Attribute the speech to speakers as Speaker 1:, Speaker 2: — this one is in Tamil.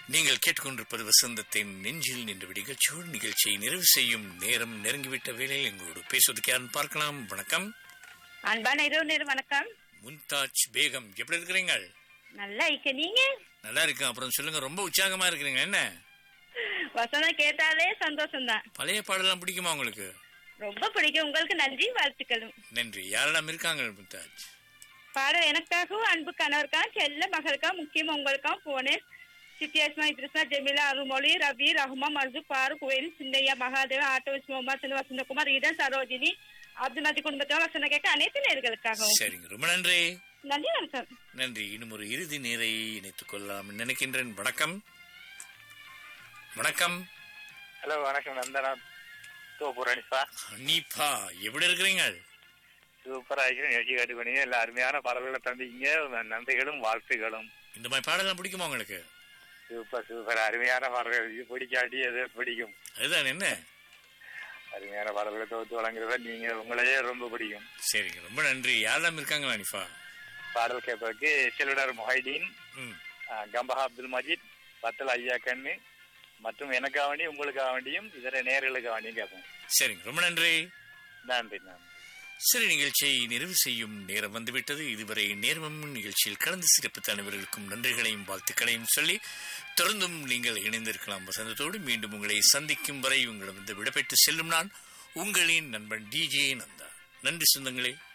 Speaker 1: நீங்கள் கேட்டுக்கொண்டிருப்பது வசந்தத்தின் நெஞ்சில் நின்று நிகழ்ச்சியோடு நிகழ்ச்சியை நிறைவு செய்யும் நேரம் நெருங்கிவிட்ட வேளையில் எங்களோடு பேசுவதற்கு யாருன்னு பார்க்கலாம் வணக்கம்
Speaker 2: அன்பான இரவு நேரம் வணக்கம்
Speaker 1: முன்தாஜ் பேகம் எப்படி இருக்கிறீங்க
Speaker 2: நல்லா இருக்க நீங்க
Speaker 1: நல்லா இருக்கேன் அப்புறம் சொல்லுங்க ரொம்ப உற்சாகமா இருக்கிறீங்க என்ன
Speaker 2: வசனம் கேட்டாலே சந்தோஷம் தான்
Speaker 1: பழைய பாடலாம் பிடிக்குமா உங்களுக்கு
Speaker 2: ரொம்ப பிடிக்கும் உங்களுக்கு நன்றி வாழ்த்துக்களும்
Speaker 1: நன்றி யாரெல்லாம் இருக்காங்க முன்தாஜ்
Speaker 2: பாடல் எனக்காகவும் அன்பு கணவருக்கா செல்ல மகளுக்கா முக்கியம் உங்களுக்கா போனேன் சித்தியாஸ்மா இத்ரிஸ்மா ஜெமிலா அருள்மொழி ரவி ரஹ்மா மர்ஜு பாரு குவேலி சிந்தையா மகாதேவ ஆட்டோஸ் முகமது வசந்தகுமார் ஈடன் சரோஜினி அப்துல் மதி குடும்பத்தினர் வசனம் கேட்க அனைத்து நேர்களுக்காகவும்
Speaker 1: சரிங்க ரொம்ப நன்றி
Speaker 2: நன்றி வணக்கம்
Speaker 1: நன்றி இன்னும் ஒரு இறுதி நேரை இணைத்துக் கொள்ளலாம் நினைக்கின்றேன் வணக்கம் வணக்கம்
Speaker 3: ஹலோ வணக்கம் நந்தனா தோப்பூர் அனிப்பா
Speaker 1: ஹனீஃபா எப்படி இருக்கிறீங்க
Speaker 3: சூப்பரா இருக்கிற நிகழ்ச்சி கேட்டு பண்ணீங்க எல்லா அருமையான பாடல்களை தந்தீங்க நன்றிகளும் வாழ்த்துகளும்
Speaker 1: இந்த மாதிரி பாடலாம் பிடிக்குமா உங்களுக்கு
Speaker 3: சூப்பர் சூப்பர் அருமையான பாடல்கள் இது பிடிக்காட்டி எது பிடிக்கும்
Speaker 1: அதுதான் என்ன
Speaker 3: அருமையான பாடல்களை தொகுத்து வழங்குறத நீங்க உங்களையே ரொம்ப பிடிக்கும்
Speaker 1: சரிங்க ரொம்ப நன்றி யாரெல்லாம் இருக்காங்களா ஹனீஃபா
Speaker 3: பாடல் கேட்பதற்கு செல்லுடர் மொஹைடீன்
Speaker 1: ம்
Speaker 3: அஹ், கம்பஹா அப்துல் மஜீத் பத்தல் ஐயா கண்ணு மற்றும் எனக்காக வேண்டி உங்களுக்காக வேண்டியும் இதர நேர்களுக்காக வேண்டியும் கேட்போம்
Speaker 1: சரிங்க ரொம்ப நன்றி
Speaker 3: நன்றி நன்றி
Speaker 1: சரி நிகழ்ச்சியை நிறைவு செய்யும் நேரம் வந்துவிட்டது இதுவரை நேர்மம் நிகழ்ச்சியில் கலந்து சிறப்பித்த அனைவர்களுக்கும் நன்றிகளையும் வாழ்த்துக்களையும் சொல்லி தொடர்ந்தும் நீங்கள் இணைந்திருக்கலாம் வசந்தத்தோடு மீண்டும் உங்களை சந்திக்கும் வரை உங்களிடமிருந்து விடைபெற்று செல்லும் நான் உங்களின் நண்பன் டிஜே நந்தா நன்றி சொந்தங்களே